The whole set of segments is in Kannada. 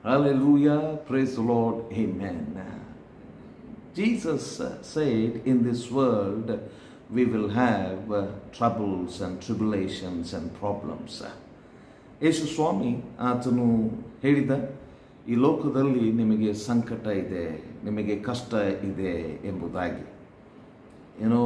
Hallelujah. Praise the Lord. Amen. Jesus uh, said, In this world we will have uh, troubles and tribulations and problems. ಯೇಸು ಸ್ವಾಮಿ ಆತನು ಹೇಳಿದ ಈ ಲೋಕದಲ್ಲಿ ನಿಮಗೆ ಸಂಕಟ ಇದೆ ನಿಮಗೆ ಕಷ್ಟ ಇದೆ ಎಂಬುದಾಗಿ ಏನೋ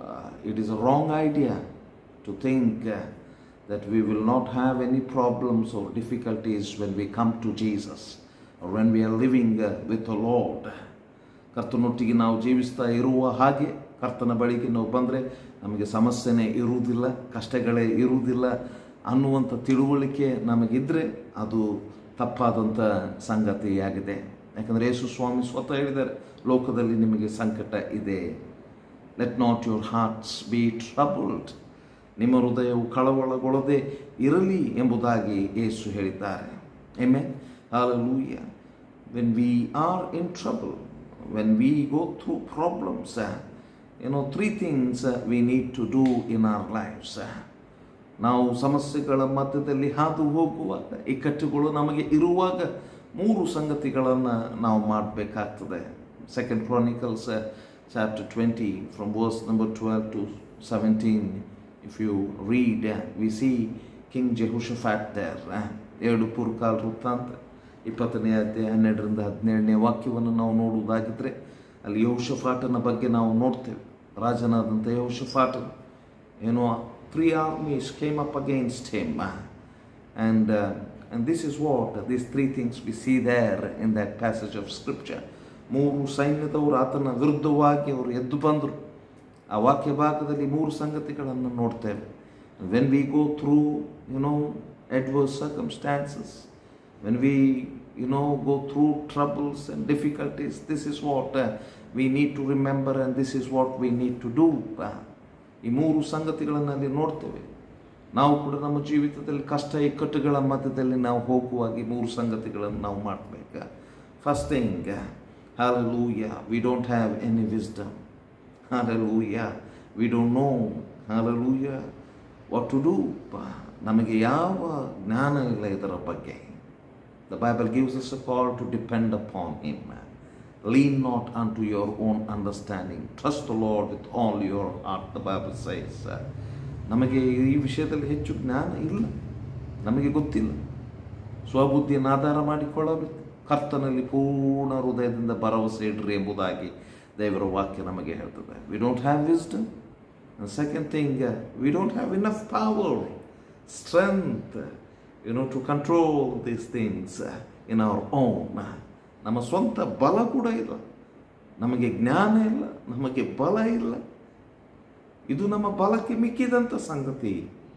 it is a wrong idea to think that we will not have any problems or difficulties when we come to Jesus or when we are living uh, with the Lord. ಕರ್ತನೊಟ್ಟಿಗೆ ನಾವು ಜೀವಿಸ್ತಾ ಇರುವ ಹಾಗೆ ಕರ್ತನ ಬಳಿಗೆ ನಾವು ಬಂದರೆ ನಮಗೆ ಸಮಸ್ಯೆನೇ ಇರುವುದಿಲ್ಲ ಕಷ್ಟಗಳೇ ಇರುವುದಿಲ್ಲ ಅನ್ನುವಂಥ ತಿಳುವಳಿಕೆ ನಮಗಿದ್ದರೆ ಅದು ತಪ್ಪಾದಂಥ ಸಂಗತಿಯಾಗಿದೆ ಯಾಕಂದರೆ ಯೇಸು ಸ್ವಾಮಿ ಸ್ವತಃ ಹೇಳಿದ್ದಾರೆ ಲೋಕದಲ್ಲಿ ನಿಮಗೆ ಸಂಕಟ ಇದೆ let not your hearts be troubled ನಿಮ್ಮ ಹೃದಯವು ಕಳವಳಗೊಳ್ಳದೆ ಇರಲಿ ಎಂಬುದಾಗಿ ಯೇಸು ಹೇಳಿದ್ದಾರೆ ಎಮ್ಮೆ hallelujah when we are in trouble when we go through problems you know three things uh, we need to do in our lives ನಾವು ಸಮಸ್ಯೆಗಳ ಮಧ್ಯದಲ್ಲಿ ಹಾದು ಹೋಗುವಾಗ ಇಕ್ಕಟ್ಟುಗಳು ನಮಗೆ ಇರುವಾಗ ಮೂರು ಸಂಗತಿಗಳನ್ನು ನಾವು ಮಾಡಬೇಕಾಗ್ತದೆ second Chronicles chapter twenty from verse number twelve to seventeen if you read we see king Jehoshaphat there ಎರಡು ಪುರ್ಕಾಲ್ ವೃತ್ತಾಂತ ಇಪ್ಪತ್ತನೇ ಅಧ್ಯಾಯ ಹನ್ನೆರಡರಿಂದ ಹದಿನೇಳನೇ ವಾಕ್ಯವನ್ನು ನಾವು ನೋಡುವುದಾಗಿದ್ದರೆ ಅಲ್ಲಿ ಯೌಷಫಾಟನ ಬಗ್ಗೆ ನಾವು ನೋಡ್ತೇವೆ ರಾಜನಾದಂಥ ಯೌಷಫಾಟನು ಏನೋ three armies came up against him and and this is what this three things we see there in that passage of scripture ಮೂರು ಸೈನ್ಯದವರು ಆತನ ವಿರುದ್ಧವಾಗಿ ಅವರು ಎದ್ದು ಬಂದರು ಆ ವಾಕ್ಯ ಭಾಗದಲ್ಲಿ ಮೂರು ಸಂಗತಿಗಳನ್ನು ನೋಡ್ತೇವೆ when we go through you know adverse circumstances, when we, you know, go through troubles and difficulties, this is what uh, we need to remember and this is what we need to do. Uh, ಈ ಮೂರು ಸಂಗತಿಗಳನ್ನು ಅಲ್ಲಿ ನೋಡ್ತೇವೆ ನಾವು ಕೂಡ ನಮ್ಮ ಜೀವಿತದಲ್ಲಿ ಕಷ್ಟ ಇಕ್ಕಟ್ಟುಗಳ ಮಧ್ಯದಲ್ಲಿ ನಾವು ಹೋಗುವಾಗ ಈ ಮೂರು ಸಂಗತಿಗಳನ್ನು ನಾವು ಮಾಡಬೇಕು first thing Hallelujah. We don't have any wisdom. Hallelujah. We don't know. Hallelujah. What to do. ನಮಗೆ ಯಾವ ಜ್ಞಾನ ಇಲ್ಲ ಇದರ ಬಗ್ಗೆ the Bible gives us a call to depend upon him lean not unto your own understanding trust the Lord with all your heart the Bible says ನಮಗೆ ಈ ವಿಷಯದಲ್ಲಿ ಹೆಚ್ಚು ಜ್ಞಾನ ಇಲ್ಲ ನಮಗೆ ಗೊತ್ತಿಲ್ಲ ಸ್ವಬುದ್ಧಿಯನ್ನು ಆಧಾರ ಮಾಡಿಕೊಳ್ಳಬೇಕು ಕರ್ತನಲ್ಲಿ ಪೂರ್ಣ ಹೃದಯದಿಂದ ಭರವಸೆ ಇಡ್ರಿ ಎಂಬುದಾಗಿ ದೇವರ ವಾಕ್ಯ ನಮಗೆ ಹೇಳ್ತದೆ we don't have wisdom second thing we don't have enough power strength you know to control these things in our own ನಮ್ಮ ಸ್ವಂತ ಬಲ ಕೂಡ ಇಲ್ಲ ನಮಗೆ ಜ್ಞಾನ ಇಲ್ಲ ನಮಗೆ ಬಲ ಇಲ್ಲ ಇದು ನಮ್ಮ ಬಲಕ್ಕೆ ಮಿಕ್ಕಿದಂಥ ಸಂಗತಿ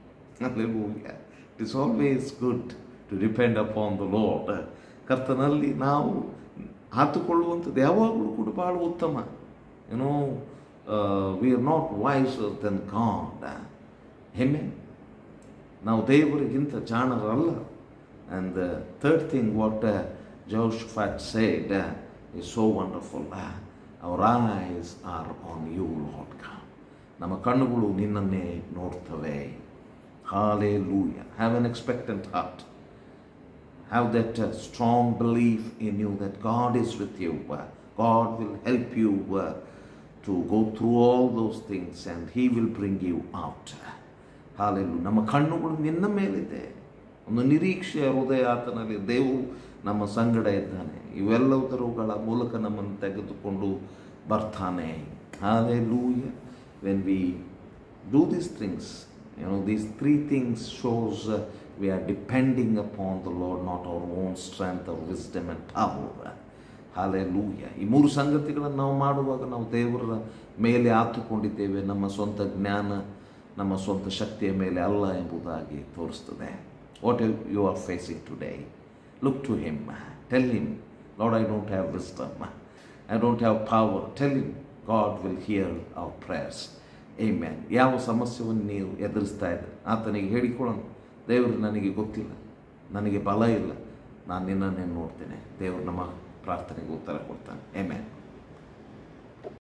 it is always good to depend upon the Lord ಕರ್ತನಲ್ಲಿ ನಾವು ಹಾತುಕೊಳ್ಳುವಂಥದ್ದು ಯಾವಾಗಲೂ ಕೂಡ ಭಾಳ ಉತ್ತಮ ಏನೋ we are not wise than God ಹೆಮ್ಮೆ ನಾವು ದೇವರಿಗಿಂತ ಜಾಣರಲ್ಲ and third thing what Jehoshaphat said is so wonderful our eyes are on you Lord God ನಮ್ಮ ಕಣ್ಣುಗಳು ನಿನ್ನನ್ನೇ ನೋಡ್ತವೆ hallelujah have an expectant heart have that uh, strong belief in you that God is with you. Uh, God will help you uh, to go through all those things and He will bring you out. Hallelujah ನಮ್ಮ ಕಣ್ಣುಗಳು ನಿನ್ನ ಮೇಲಿದೆ ಒಂದು ನಿರೀಕ್ಷೆಯ ಹೃದಯ ಆತನಲ್ಲಿ ದೇವರು ನಮ್ಮ ಸಂಗಡ ಇದ್ದಾನೆ ಇವೆಲ್ಲದರುಗಳ ಮೂಲಕ ನಮ್ಮನ್ನು ತೆಗೆದುಕೊಂಡು ಬರ್ತಾನೆ hallelujah when we do these things you know these three things shows we are depending upon the Lord, not our own strength or wisdom and power. Hallelujah ಈ ಮೂರು ಸಂಗತಿಗಳನ್ನು ನಾವು ಮಾಡುವಾಗ ನಾವು ದೇವರ ಮೇಲೆ ಆತುಕೊಂಡಿದ್ದೇವೆ ನಮ್ಮ ಸ್ವಂತ ಜ್ಞಾನ ನಮ್ಮ ಸ್ವಂತ ಶಕ್ತಿಯ ಮೇಲೆ ಅಲ್ಲ ಎಂಬುದಾಗಿ ತೋರಿಸ್ತದೆ what you are facing today look to him tell him Lord I don't have wisdom I don't have power tell him God will hear our prayers amen ಯಾವ ಸಮಸ್ಯೆಯನ್ನು ನೀವು ಎದುರಿಸ್ತಾ ಇದ್ದೀರಿ ಆತನಿಗೆ ಹೇಳಿಕೊಳ್ಳೋಣ ದೇವರು ನನಗೆ ಗೊತ್ತಿಲ್ಲ ನನಗೆ ಬಲ ಇಲ್ಲ ನಾನು ನಿನ್ನನ್ನೇ ನೋಡ್ತೇನೆ ದೇವರು ನಮ್ಮ ಪ್ರಾರ್ಥನೆಗೆ ಉತ್ತರ ಕೊಡ್ತಾನೆ ಎಮೇನ್